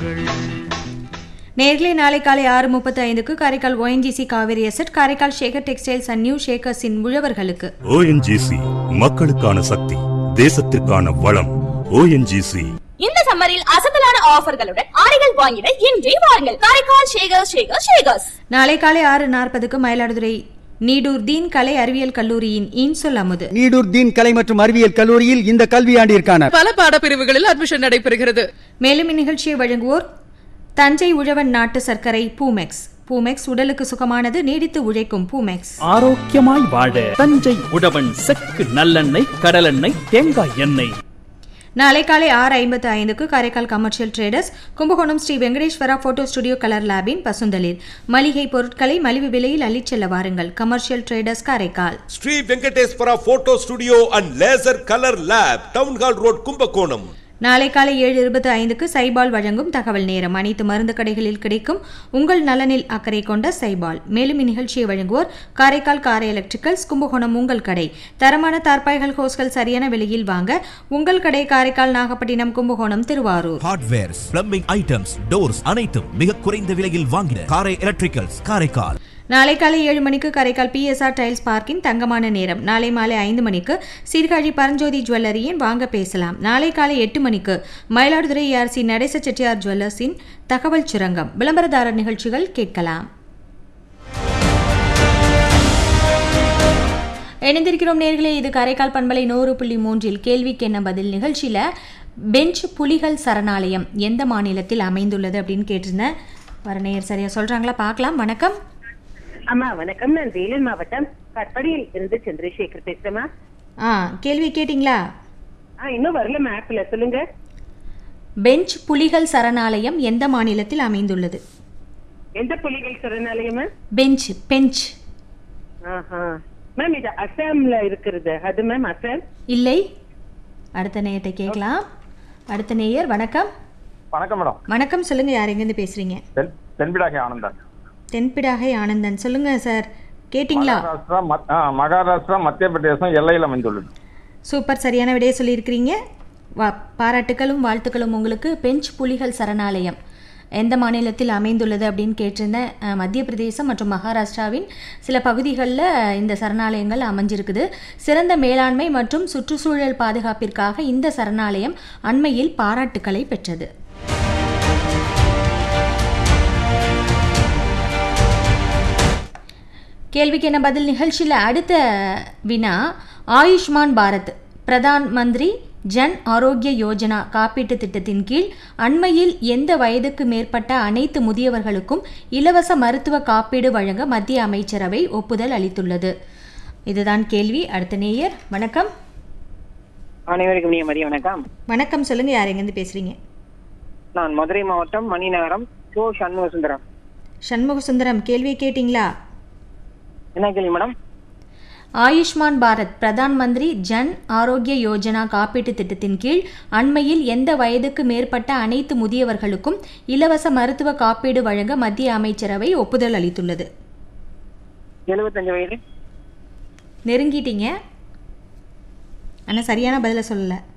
வாருங்கள் நேர்களே நாளை காலை ஆறு முப்பத்தி ஐந்துக்கு Karaikal ONGC Cauvery asset Karaikal Shekar textiles and new ஷேக்கர்ஸின் உழவர்களுக்கு ஓஎன்ஜிசி மக்களுக்கான சக்தி தேசத்திற்கான வளம் ஓஎன்ஜிசி இந்த சம்மரில் அசத்தலான ஆஃபர்களுடன் ஆடைகள் வாங்கிட இன்றே வாருங்கள் காரைக்கால் ஷேகர் ஷேகர் ஷேகர்ஸ் நாளை காலை ஆறு நாற்பதுக்கு மயிலாடுதுறை நீடூர் தீன் கலை அறிவியல் கல்லூரியின் இன்சொல் அமுது நீடூர் தீன் கலை மற்றும் அறிவியல் கல்லூரியில் இந்த கல்வியாண்டிற்கான பல பாடப்பிரிவுகளில் அட்மிஷன் நடைபெறுகிறது மேலும் இந்நிகழ்ச்சியை வழங்குவோர் தஞ்சை உழவன் நாட்டு சர்க்கரை பூமெக்ஸ் பூமெக்ஸ் உடலுக்கு சுகமானது நீடித்து உழைக்கும் பூமெக்ஸ் ஆரோக்கியமாய் வாழ தஞ்சை உழவன் செக்கு நல்லெண்ணெய் கடலெண்ணெய் தேங்காய் எண்ணெய் நாளை காலை ஆறு ஐம்பத்து ஐந்துக்கு Karaikal commercial traders Kumbakonam Sri Venkateswara photo studio colour லேபின் பசுந்தளிர் மளிகை பொருட்களை மலிவு விலையில் அள்ளிச் செல்ல வாருங்கள் commercial traders Karaikal Sri Venkateswara photo studio and laser colour lab town hall road Kumbakonam நாளை காலை ஏழு இருபத்தி ஐந்துக்கு சைபால் வழங்கும் தகவல் நேரம் அனைத்து மருந்து கடைகளில் கிடைக்கும் உங்கள் நலனில் அக்கறை கொண்ட சைபால் மேலும் இந்நிகழ்ச்சியை வழங்குவோர் காரைக்கால் காரை எலக்ட்ரிக்கல்ஸ் கும்பகோணம் உங்கள் கடை தரமான தார்பாய்கள் ஹோஸ்கள் சரியான விலையில் வாங்க உங்கள் கடை Karaikal Nagapattinam Kumbakonam Thiruvarur hardwares plumbing items doors அனைத்தும் மிக குறைந்த விலையில் வாங்கின காரை எலக்ட்ரிக்கல்ஸ் காரைக்கால் நாளை காலை ஏழு மணிக்கு காரைக்கால் பிஎஸ்ஆர் டைல்ஸ் பார்க்கின் தங்கமான நேரம் நாளை மாலை ஐந்து மணிக்கு சீர்காழி பரஞ்சோதி ஜுவல்லரியின் வாங்க பேசலாம் நாளை காலை எட்டு மணிக்கு மயிலாடுதுறை ஏஆர்சி நடேச செட்டியார் ஜுவல்லர்ஸின் தகவல் சுரங்கம் விளம்பரதாரர் நிகழ்ச்சிகள் கேட்கலாம் இணைந்திருக்கிறோம் நேர்களே இது காரைக்கால் பண்பலை நூறு புள்ளி மூன்றில் கேள்விக்கு என்ன பதில் நிகழ்ச்சியில் பெஞ்ச் புலிகள் சரணாலயம் எந்த மாநிலத்தில் அமைந்துள்ளது அப்படின்னு கேட்டிருந்தேன் வரநேயர் சரியா சொல்றாங்களா பார்க்கலாம் வணக்கம் அம்மா வணக்கம் நான் வேலூர் மாவட்டம் கற்படியில் இருந்து சந்திரசேகர் பேசுறேம்மா ஆ கேள்வி கேட்டிங்களா ஆ இன்னும் வரல மேப்ல சொல்லுங்க பெஞ்ச் புலிகள் சரணாலயம் எந்த மாநிலத்தில் அமைந்துள்ளது எந்த புலிகள் சரணாலயமா பெஞ்ச் பெஞ்ச் ஆஹா மேம் இது அசாம்ல இருக்கிறது அது மேம் அசாம் இல்லை அடுத்த நேயத்தை கேட்கலாம் அடுத்த நேயர் வணக்கம் வணக்கம் மேடம் வணக்கம் சொல்லுங்க யார் எங்கேருந்து பேசுறீங்க தென் தென்பிடாகி ஆனந்தன் தென்பிடாகை ஆனந்தன் சொல்லுங்க சார் கேட்டிங்களா மகாராஷ்டிரா மத்- ஆ, மகாராஷ்டிரா மத்திய பிரதேசம் எல்லையில் அமைந்துள்ளது சூப்பர் சரியான விடையை சொல்லியிருக்கிறீங்க வா பாராட்டுகளும் வாழ்த்துக்களும் உங்களுக்கு பெஞ்ச் புலிகள் சரணாலயம் எந்த மாநிலத்தில் அமைந்துள்ளது அப்படின்னு கேட்டிருந்தேன் அஹ், மத்திய பிரதேசம் மற்றும் மகாராஷ்டிராவின் சில பகுதிகளில் இந்த சரணாலயங்கள் அமைஞ்சிருக்குது சிறந்த மேலாண்மை மற்றும் சுற்றுச்சூழல் பாதுகாப்பிற்காக இந்த சரணாலயம் அண்மையில் பாராட்டுக்களை பெற்றது கேள்விக்கு என்ன பதில் நிகழ்ச்சியில் அடுத்த வினா ஆயுஷ்மான் பாரத் பிரதான் மந்திரி ஜன் ஆரோக்கிய யோஜனா காப்பீட்டு திட்டத்தின் கீழ் அண்மையில் எந்த வயதுக்கு மேற்பட்ட அனைத்து முதியவர்களுக்கும் இலவச மருத்துவ காப்பீடு வழங்க மத்திய அமைச்சரவை ஒப்புதல் அளித்துள்ளது இதுதான் கேள்வி அடுத்த நேயர் வணக்கம் அனைவருக்கும் நீ மதிய வணக்கம் வணக்கம் சொல்லுங்க யார் எங்கேருந்து பேசுறீங்க நான் மதுரை மாவட்டம் மணிநகரம் சோ சண்முக சுந்தரம் சண்முக சுந்தரம் கேள்வியை கேட்டிங்களா என்ன கேள்வி மேடம் ஆயுஷ்மான் பாரத் பிரதான் மந்திரி ஜன் ஆரோக்கிய யோஜனா காப்பீட்டு திட்டத்தின் கீழ் அண்மையில் எந்த வயதுக்கு மேற்பட்ட அனைத்து முதியவர்களுக்கும் இலவச மருத்துவ காப்பீடு வழங்க மத்திய அமைச்சரவை ஒப்புதல் அளித்துள்ளது எழுபத்தஞ்சு வயது நெருங்கிட்டீங்க ஆனால் சரியான பதிலை சொல்லலை